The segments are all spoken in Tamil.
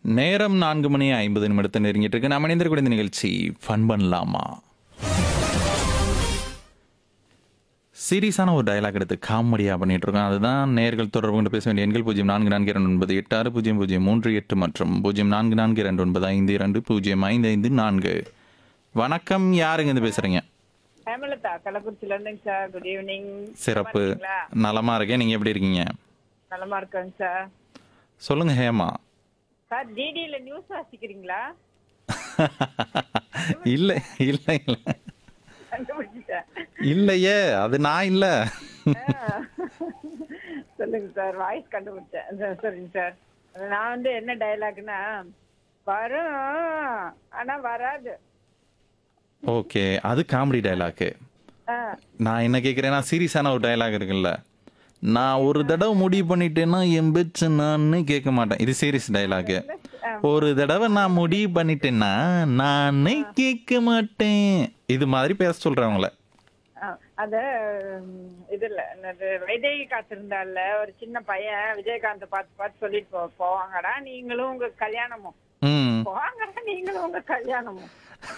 நேரம் நான்கு மணி ஐம்பது நிமிடத்தை நெருங்கிட்டு இருக்கு நாம் இணைந்திருக்கூடிய இந்த நிகழ்ச்சி ஃபன் பண்ணலாமா சீரியஸான ஒரு டயலாக் எடுத்து காமெடியாக பண்ணிட்டு இருக்கோம் அதுதான் நேர்கள் தொடர்பு கொண்டு பேச வேண்டிய எண்கள் பூஜ்ஜியம் நான்கு நான்கு இரண்டு ஒன்பது எட்டு ஆறு பூஜ்ஜியம் பூஜ்ஜியம் மூன்று எட்டு மற்றும் பூஜ்ஜியம் நான்கு நான்கு இரண்டு ஒன்பது ஐந்து இரண்டு பூஜ்ஜியம் ஐந்து ஐந்து நான்கு வணக்கம் யாருங்க இது பேசுறீங்க ஹேமலதா கள்ளக்குறிச்சில இருந்துங்க சார் குட் ஈவினிங் சிறப்பு நலமா இருக்கேன் நீங்க எப்படி இருக்கீங்க நலமா இருக்கேங்க சார் சொல்லுங்க ஹேமா சார் டிடியில நியூஸ் வாசிக்கிறீங்களா இல்ல இல்ல இல்ல கண்டுபிடிச்சிட்டேன் இல்லையே அது நான் இல்ல ஆ. சொல்லுங்க சார் வாய்ஸ் கண்டுபிடிச்சேன் சரி, சரிங்க சார் நான் வந்து என்ன டயலாக்னா வரும் ஆனா வராது ஓகே அது காமெடி டயலாக்கு ஆ, நான் என்ன கேட்குறேன்னா சீரியஸான ஒரு டயலாக் இருக்குல்ல நான் ஒரு தடவை முடிவு பண்ணிட்டேன்னா என் பெச்சு நான்னு கேட்க மாட்டேன் இது சீரியஸ் டயலாக்கு ஒரு தடவை நான் முடிவு பண்ணிட்டேன்னா நானே கேட்க மாட்டேன் இது மாதிரி பேச சொல்றவங்கள ஆ, அத ம், இதுல என்னது வைதேகி காத்திருந்தால ஒரு சின்ன பையன் விஜயகாந்த் பார்த்து பார்த்து சொல்லிட்டு போ போவாங்கடா நீங்களும் உங்க கல்யாணமும் ம் போவாங்கடா நீங்களும் உங்க கல்யாணமும்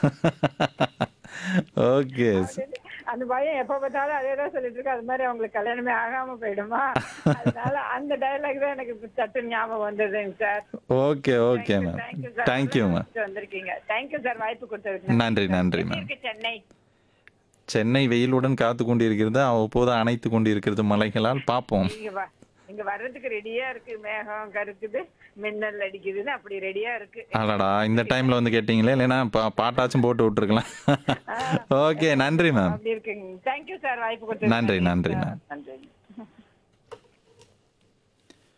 ஓகே அந்த பையன் எப்ப பார்த்தாலும் அதே தான் சொல்லிட்டு இருக்கு அது மாதிரி அவங்களுக்கு கல்யாணமே ஆகாம போயிடுமா அதனால அந்த டயலாக் தான் எனக்கு இப்ப சட்டு ஞாபகம் வந்ததுங்க sir okay okay ma'am thank you sir thank you ma'am வந்திருக்கீங்க தேங்க்யூ சார் வாய்ப்பு கொடுத்ததுக்கு நன்றி நன்றி எப்படி மேம் இருக்கு சென்னை சென்னை வெயிலுடன் காத்து கொண்டிருக்கிறது அவ்வப்போது அணைத்து கொண்டிருக்கிறது மலைகளால் பார்ப்போம் இங்க வா இங்க வர்றதுக்கு ரெடியா இருக்கு மேகம் கருக்குது மின்னல் அடிக்குதுன்னு அப்படி ரெடியா இருக்கு அடடா இந்த டைம்ல வந்து கேட்டீங்களே இல்லைன்னா பா- பாட்டாச்சும் போட்டு விட்டுருக்கலாம் ஓகே நன்றி மேம் அப்படி இருக்குங்க தேங்க்யூ சார் வாய்ப்பு கொடுத்ததுக்கு நன்றி நன்றி மேம் நன்றி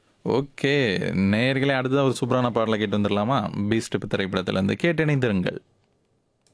ஓகே நேயர்களே அடுத்ததாக ஒரு சூப்பரான பாடலை கேட்டு வந்துடலாமா பீஸ்ட் திரைப்படத்துல இருந்து கேட்டு இணைந்திருங்கள்